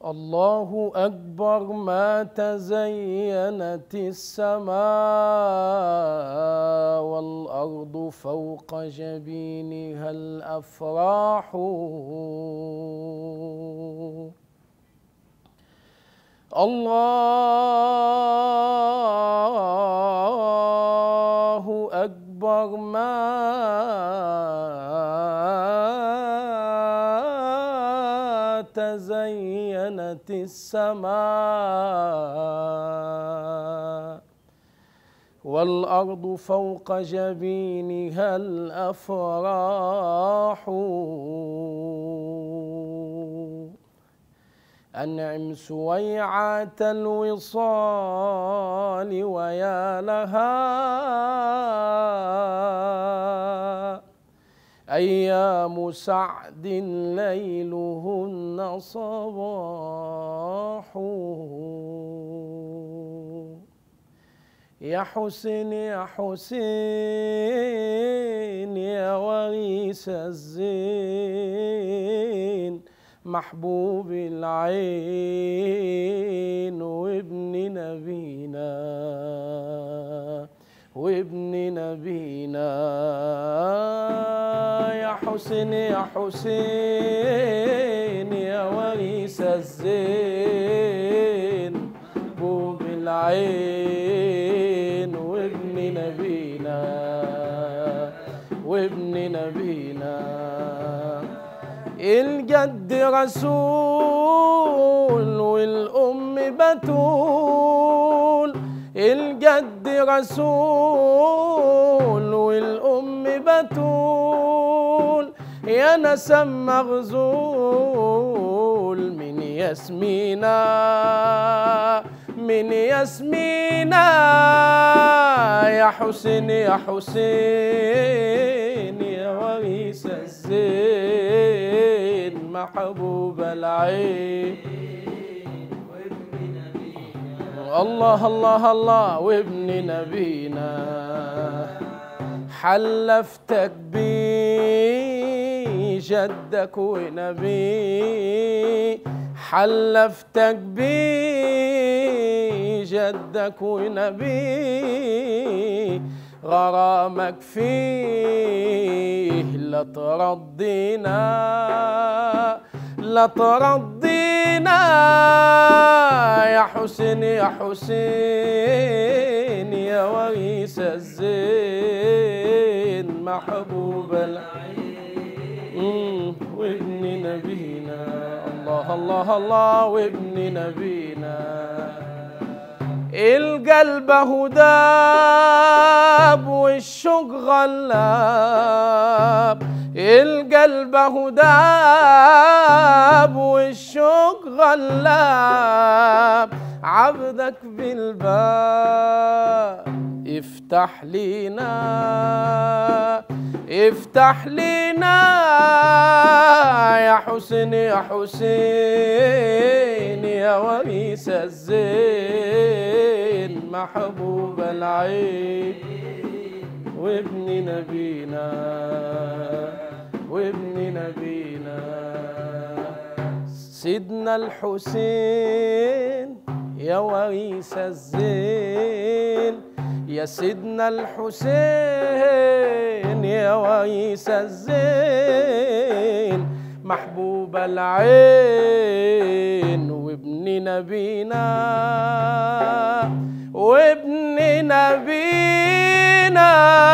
الله أكبر ما تزينت السماء والأرض فوق جبينها الأفراح الله أكبر ما تزينت السماء والأرض فوق جبينها الأفراح أنعم سويعات الوصال ويا لها أيام سعد ليلهن صباح يا حسين يا حسين يا وريث الزين محبوب العين وابن نبينا وابن نبينا يا حسين يا حسين يا وريث الزين محبوب العين وابن نبينا وابن نبينا الجد رسول والأم بتول الجد رسول والأم بتول يا نسم مغزول من ياسمينة من ياسمينة يا حسين يا حسين يا وريث الزين محبوب العين الله الله الله وابن نبينا حلفتك بي جدك ونبي حلفتك بي جدك ونبي غرامك فيه لترضينا لترضينا يا حسين يا حسين يا وريث الزين محبوب العين وابن نبينا الله الله الله وابن نبينا القلب هداب والشوق غلاب القلب هداب والشوق غلاب عبدك بالباب افتح لينا افتح لينا يا حسين يا حسين يا وريث الزين محبوب العين وابن نبينا وابن نبينا سيدنا الحسين يا وريث الزين يا سيدنا الحسين يا وريث الزين محبوب العين وابن نبينا وابن نبينا